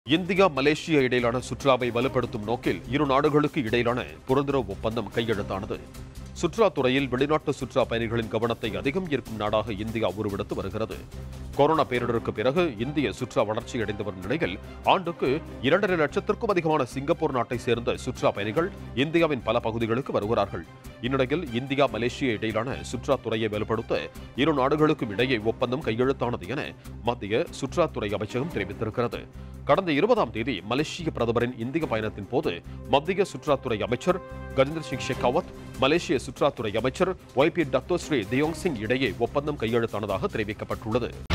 India Malaysia இடையிலான சுற்றுலாவை வலுப்படுத்தும் நோக்கில் இரு நாடுகளுக்கு இடையிலான புரிந்துணர்வு ஒப்பந்தம் கையெழுத்தானது சுற்றுலாத்துறையில் வெளிநாட்டு சுற்றுலா பயணிகளின் கவனத்தை அதிகம் ஈர்க்கும் நாடாக இந்தியா உருவெடுத்து வருகிறது கொரோனா பேரிடருக்கு பிறகு இந்திய சுற்றுலா வளர்ச்சி அடைந்து வரும் நிலையில் ஆண்டுக்கு இரண்டரை லட்சத்திற்கும் அதிகமான சிங்கப்பூர் நாட்டை சேர்ந்த சுற்றுலா பயணிகள் இந்தியாவின் பல பகுதிகளுக்கு வருகிறார்கள் இந்நிலையில் இந்தியா மலேசியா இடையிலான சுற்றுலாத்துறையை வலுப்படுத்த இரு நாடுகளுக்கும் இடையே ஒப்பந்தம் கையெழுத்தானது என மத்திய சுற்றுலாத்துறை அமைச்சகம் தெரிவித்திருக்கிறது கடந்த இருபதாம் தேதி மலேசிய பிரதமரின் இந்திய பயணத்தின் போது மத்திய சுற்றுலாத்துறை அமைச்சர் கஜேந்திர சிங் ஷெகாவத் மலேசிய சுற்றுலாத்துறை அமைச்சர் ஒய் பி டத்தோ ஸ்ரீ தியோங் சிங் இடையே ஒப்பந்தம் கையெழுத்தானதாக தெரிவிக்கப்பட்டுள்ளது